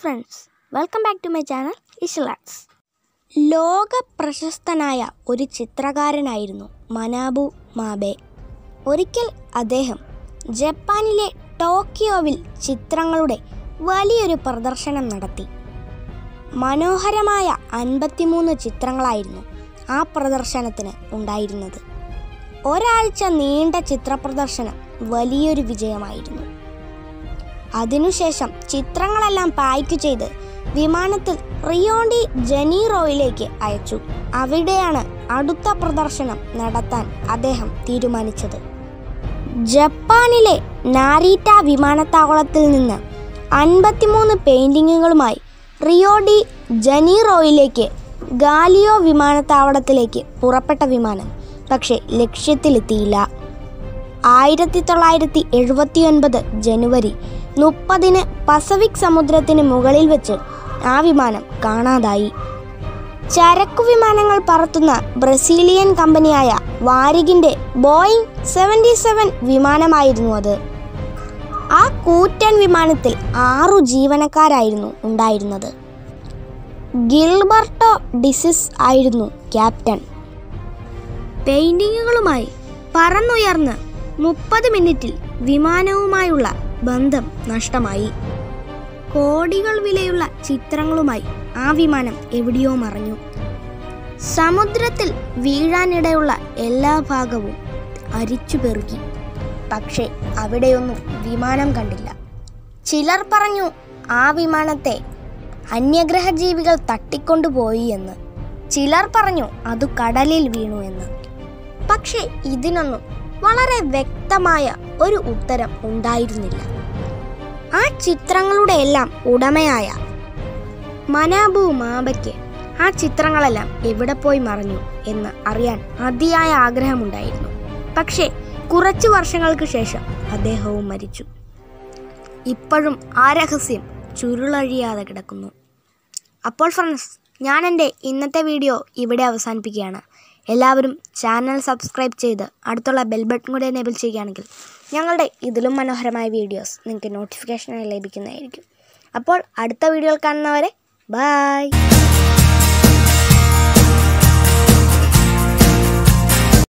friends welcome back to my channel ഇഷലാക്സ് ലോക പ്രശസ്തനായ ഒരു ചിത്രകാരനായിരുന്നു മനാബു മാബെ ഒരിക്കൽ അദ്ദേഹം ജപ്പാനിലെ ടോക്കിയോവിൽ ചിത്രങ്ങളുടെ വലിയൊരു പ്രദർശനം നടത്തി മനോഹരമായ അൻപത്തിമൂന്ന് ചിത്രങ്ങളായിരുന്നു ആ പ്രദർശനത്തിന് ഉണ്ടായിരുന്നത് ഒരാഴ്ച നീണ്ട ചിത്രപ്രദർശനം വലിയൊരു വിജയമായിരുന്നു അതിനുശേഷം ചിത്രങ്ങളെല്ലാം പായ്ക്ക് ചെയ്ത് വിമാനത്തിൽ റിയോണ്ടി ജനീറോയിലേക്ക് അയച്ചു അവിടെയാണ് അടുത്ത പ്രദർശനം നടത്താൻ അദ്ദേഹം തീരുമാനിച്ചത് ജപ്പാനിലെ നാരീറ്റ വിമാനത്താവളത്തിൽ നിന്ന് അൻപത്തിമൂന്ന് പെയിൻറ്റിങ്ങുകളുമായി റിയോ ഡി ജനീറോയിലേക്ക് ഗാലിയോ വിമാനത്താവളത്തിലേക്ക് പുറപ്പെട്ട വിമാനം പക്ഷേ ലക്ഷ്യത്തിലെത്തിയില്ല ആയിരത്തി തൊള്ളായിരത്തി എഴുപത്തി ഒൻപത് ജനുവരി മുപ്പതിന് പസഫിക് സമുദ്രത്തിന് മുകളിൽ വെച്ച് ആ വിമാനം കാണാതായി ചരക്കു വിമാനങ്ങൾ പറത്തുന്ന ബ്രസീലിയൻ കമ്പനിയായ വാരികിന്റെ ബോയിങ് സെവൻറ്റി സെവൻ വിമാനമായിരുന്നു അത് ആ കൂറ്റൻ വിമാനത്തിൽ ആറു ജീവനക്കാരായിരുന്നു ഉണ്ടായിരുന്നത് ഗിൽബർട്ടോ ഡിസിസ് ആയിരുന്നു ക്യാപ്റ്റൻ പെയിന്റിങ്ങുകളുമായി പറന്നുയർന്ന് മുപ്പത് മിനിറ്റിൽ വിമാനവുമായുള്ള ബന്ധം നഷ്ടമായി കോടികൾ വിലയുള്ള ചിത്രങ്ങളുമായി ആ വിമാനം എവിടെയോ മറഞ്ഞു സമുദ്രത്തിൽ വീഴാനിടയുള്ള എല്ലാ ഭാഗവും അരിച്ചു പെറുകി പക്ഷേ അവിടെയൊന്നും വിമാനം കണ്ടില്ല ചിലർ പറഞ്ഞു ആ വിമാനത്തെ അന്യഗ്രഹ ജീവികൾ തട്ടിക്കൊണ്ടുപോയി എന്ന് ചിലർ പറഞ്ഞു അത് കടലിൽ വീണു എന്ന് പക്ഷേ ഇതിനൊന്നും വളരെ വ്യക്തമായ ഒരു ഉത്തരം ഉണ്ടായിരുന്നില്ല ആ ചിത്രങ്ങളുടെ എല്ലാം ഉടമയായ മനാബു മാബയ്ക്ക് ആ ചിത്രങ്ങളെല്ലാം എവിടെ പോയി മറഞ്ഞു എന്ന് അറിയാൻ അതിയായ ആഗ്രഹമുണ്ടായിരുന്നു പക്ഷേ കുറച്ചു വർഷങ്ങൾക്ക് ശേഷം അദ്ദേഹവും മരിച്ചു ഇപ്പോഴും ആ രഹസ്യം ചുരുളഴിയാതെ കിടക്കുന്നു അപ്പോൾ ഫ്രണ്ട്സ് ഞാൻ എൻ്റെ ഇന്നത്തെ വീഡിയോ ഇവിടെ അവസാനിപ്പിക്കുകയാണ് എല്ലാവരും ചാനൽ സബ്സ്ക്രൈബ് ചെയ്ത് അടുത്തുള്ള ബെൽ ബട്ടൺ കൂടി എനേബിൾ ചെയ്യുകയാണെങ്കിൽ ഞങ്ങളുടെ ഇതിലും മനോഹരമായ വീഡിയോസ് നിങ്ങൾക്ക് നോട്ടിഫിക്കേഷനായി ലഭിക്കുന്നതായിരിക്കും അപ്പോൾ അടുത്ത വീഡിയോയിൽ കാണുന്നവരെ ബായ്